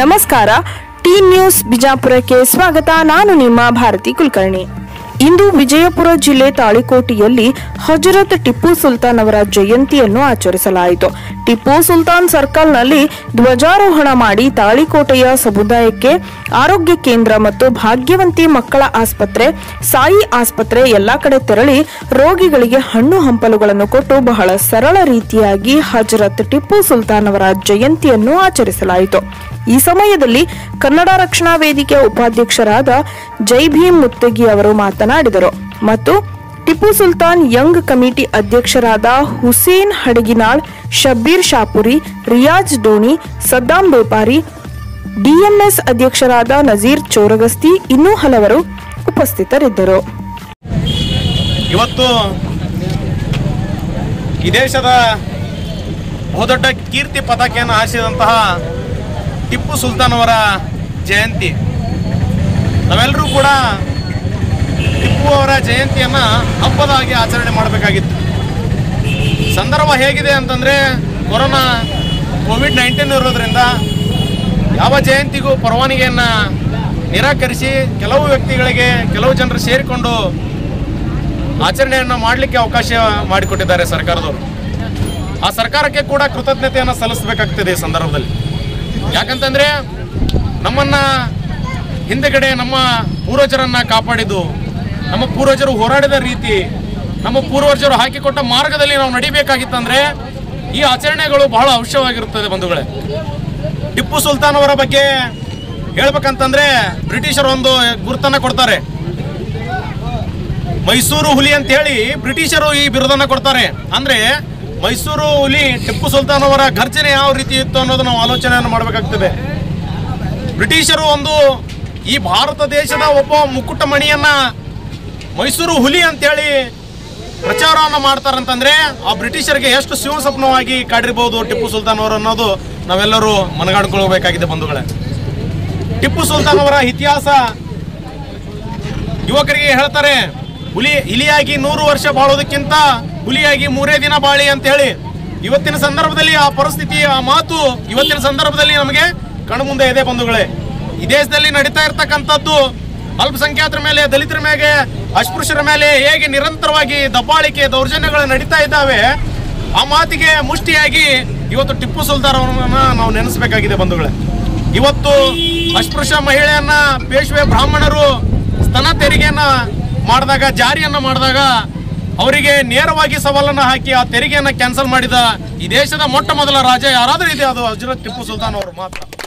ನಮಸ್ಕಾರ T news ಬಿಜಾಪುರಕ್ಕೆ ಸ್ವಾಗತ ನಾನು ನಿಮ್ಮ ಭಾರತಿ ಕುಲಕರ್ಣಿ ಇಂದು ವಿಜಯಪುರ ಜಿಲ್ಲೆ ತಾಳಿಕೋಟೆಯಲ್ಲಿ ಹಜರತ್ ಟಿಪ್ಪು ಸುಲ್ತಾನ್ ಅವರ ಜಯಂತಿಯನ್ನು ಆಚರಿಸಲಾಯಿತು ಟಿಪ್ಪು ಸುಲ್ತಾನ್ ಸರ್ಕಲ್ನಲ್ಲಿ ಧ್ವಜಾರೋಹಣ ಮಾಡಿ ತಾಳಿಕೋಟೆಯ ಸಮುದಾಯಕ್ಕೆ ಆರೋಗ್ಯ ಕೇಂದ್ರ ಮತ್ತು ಭಾಗ್ಯವಂತಿ ಮಕ್ಕಳ ಆಸ್ಪತ್ರೆ ಸಾಯಿ ಆಸ್ಪತ್ರೆ ಎಲ್ಲಾ ಕಡೆ ತೆರಳಿ ರೋಗಿಗಳಿಗೆ ಹಣ್ಣು ಹಂಪಲುಗಳನ್ನು ಕೊಟ್ಟು ಬಹಳ ಸರಳ ರೀತಿಯಾಗಿ ಹಜರತ್ ಟಿಪ್ಪು ಸುಲ್ತಾನ್ ಅವರ ಜಯಂತಿಯನ್ನು ಆಚರಿಸಲಾಯಿತು ಈ ಸಮಯದಲ್ಲಿ ಕನ್ನಡ ರಕ್ಷಣಾ ವೇದಿಕೆಯ ಉಪಾಧ್ಯಕ್ಷರಾದ ಜೈ ಭೀಮ್ ಮುತ್ತಗಿ ಅವರು ಮಾತನಾಡಿದರು ಮತ್ತು ಟಿಪ್ಪು ಸುಲ್ತಾನ್ ಯಂಗ್ ಕಮಿಟಿ ಅಧ್ಯಕ್ಷರಾದ ಹುಸೇನ್ ಹಡಗಿನಾಳ್ ಶಬ್ಬೀರ್ ಶಾಪುರಿ ರಿಯಾಜ್ ಡೋಣಿ ಸದ್ದಾಂ ಬೇಪಾರಿ ಡಿಎಂಎಸ್ ಅಧ್ಯಕ್ಷರಾದ ನಜೀರ್ ಚೋರಗಸ್ತಿ ಇನ್ನೂ ಹಲವರು ಉಪಸ್ಥಿತರಿದ್ದರು ಇವತ್ತು ಈ ದೇಶದ ಬಹುದೊಡ್ಡ ಕೀರ್ತಿ ಪತಾಕೆಯನ್ನು ಹಾರಿಸಿದಂತಹ ಟಿಪ್ಪು ಸುಲ್ತಾನ್ ಅವರ ಜಯಂತಿ ನಾವೆಲ್ಲರೂ ಕೂಡ ಟಿಪ್ಪು ಅವರ ಜಯಂತಿಯನ್ನು ಹಬ್ಬದ ಹಾಗೆ ಆಚರಣೆ ಮಾಡಬೇಕಾಗಿತ್ತು ಸಂದರ್ಭ ಹೇಗಿದೆ ಅಂತಂದರೆ ಕೊರೋನಾ ಕೋವಿಡ್ ನೈನ್ಟೀನ್ ಇರೋದ್ರಿಂದ ಯಾವ ಜಯಂತಿಗೂ ಪರವಾನಗಿಯನ್ನು ನಿರಾಕರಿಸಿ ಕೆಲವು ವ್ಯಕ್ತಿಗಳಿಗೆ ಕೆಲವು ಜನರು ಸೇರಿಕೊಂಡು ಆಚರಣೆಯನ್ನು ಮಾಡಲಿಕ್ಕೆ ಅವಕಾಶ ಮಾಡಿಕೊಟ್ಟಿದ್ದಾರೆ ಸರ್ಕಾರದವರು ಆ ಸರ್ಕಾರಕ್ಕೆ ಕೂಡ ಕೃತಜ್ಞತೆಯನ್ನು ಸಲ್ಲಿಸಬೇಕಾಗ್ತದೆ ಈ ಸಂದರ್ಭದಲ್ಲಿ ಯಾಕಂತಂದರೆ ನಮ್ಮನ್ನು ಹಿಂದೆಗಡೆ ನಮ್ಮ ಪೂರ್ವಜರನ್ನ ಕಾಪಾಡಿದ್ದು ನಮ್ಮ ಪೂರ್ವಜರು ಹೋರಾಡಿದ ರೀತಿ ನಮ್ಮ ಪೂರ್ವಜರು ಹಾಕಿಕೊಟ್ಟ ಮಾರ್ಗದಲ್ಲಿ ನಾವು ನಡಿಬೇಕಾಗಿತ್ತಂದ್ರೆ ಈ ಆಚರಣೆಗಳು ಬಹಳ ಅವಶ್ಯವಾಗಿರುತ್ತದೆ ಬಂಧುಗಳೇ ಟಿಪ್ಪು ಸುಲ್ತಾನ್ ಅವರ ಬಗ್ಗೆ ಹೇಳ್ಬೇಕಂತಂದ್ರೆ ಬ್ರಿಟಿಷರು ಒಂದು ಗುರುತನ್ನ ಕೊಡ್ತಾರೆ ಮೈಸೂರು ಹುಲಿ ಅಂತ ಹೇಳಿ ಬ್ರಿಟಿಷರು ಈ ಬಿರುದನ್ನ ಕೊಡ್ತಾರೆ ಅಂದ್ರೆ ಮೈಸೂರು ಹುಲಿ ಟಿಪ್ಪು ಸುಲ್ತಾನ್ ಅವರ ಘರ್ಜನೆ ಯಾವ ರೀತಿ ಇತ್ತು ಅನ್ನೋದು ನಾವು ಆಲೋಚನೆಯನ್ನು ಮಾಡಬೇಕಾಗ್ತದೆ ಬ್ರಿಟಿಷರು ಒಂದು ಈ ಭಾರತ ದೇಶದ ಒಬ್ಬ ಮುಕ್ಕುಟ ಮಣಿಯನ್ನ ಮೈಸೂರು ಹುಲಿ ಅಂತೇಳಿ ಪ್ರಚಾರವನ್ನು ಮಾಡ್ತಾರಂತಂದ್ರೆ ಆ ಬ್ರಿಟಿಷರಿಗೆ ಎಷ್ಟು ಶಿವಸಪ್ನವಾಗಿ ಕಾಡಿರ್ಬೋದು ಟಿಪ್ಪು ಸುಲ್ತಾನ್ ಅವರು ಅನ್ನೋದು ನಾವೆಲ್ಲರೂ ಮನಗಾಡ್ಕೊಳ್ಬೇಕಾಗಿದೆ ಬಂಧುಗಳೇ ಟಿಪ್ಪು ಸುಲ್ತಾನ್ ಅವರ ಇತಿಹಾಸ ಯುವಕರಿಗೆ ಹೇಳ್ತಾರೆ ಹುಲಿ ಇಲಿಯಾಗಿ ನೂರು ವರ್ಷ ಬಾಳೋದಕ್ಕಿಂತ ಹುಲಿಯಾಗಿ ಮೂರೇ ದಿನ ಬಾಳಿ ಅಂತ ಹೇಳಿ ಇವತ್ತಿನ ಸಂದರ್ಭದಲ್ಲಿ ಆ ಪರಿಸ್ಥಿತಿ ಆ ಮಾತು ಇವತ್ತಿನ ಸಂದರ್ಭದಲ್ಲಿ ನಮಗೆ ಕಣ್ಮುಂದೆ ಇದೆ ಬಂಧುಗಳೇ ಈ ದೇಶದಲ್ಲಿ ನಡೀತಾ ಇರ್ತಕ್ಕಂಥದ್ದು ಅಲ್ಪಸಂಖ್ಯಾತರ ಮೇಲೆ ದಲಿತರ ಮೇಲೆ ಅಸ್ಪೃಶ್ಯರ ಮೇಲೆ ಹೇಗೆ ನಿರಂತರವಾಗಿ ದಬ್ಬಾಳಿಕೆ ದೌರ್ಜನ್ಯಗಳು ನಡೀತಾ ಇದ್ದಾವೆ ಆ ಮಾತಿಗೆ ಮುಷ್ಟಿಯಾಗಿ ಇವತ್ತು ಟಿಪ್ಪು ಸುಲ್ತಾನ್ ಅವರನ್ನ ನಾವು ನೆನೆಸ್ಬೇಕಾಗಿದೆ ಬಂಧುಗಳೇ ಇವತ್ತು ಅಸ್ಪೃಶ್ಯ ಮಹಿಳೆಯನ್ನ ಪೇಶ್ವೆ ಬ್ರಾಹ್ಮಣರು ಸ್ತನ ತೆರಿಗೆಯನ್ನ ಮಾಡಿದಾಗ ಜಾರಿಯನ್ನ ಮಾಡಿದಾಗ ಅವರಿಗೆ ನೇರವಾಗಿ ಸವಾಲನ್ನ ಹಾಕಿ ಆ ತೆರಿಗೆಯನ್ನ ಕ್ಯಾನ್ಸಲ್ ಮಾಡಿದ ಈ ದೇಶದ ಮೊಟ್ಟ ಮೊದಲ ರಾಜ ಯಾರಾದರೂ ಇದೆ ಅದು ಹಜರತ್ ಟಿಪ್ಪು ಸುಲ್ತಾನ್ ಅವರು ಮಾತ್ರ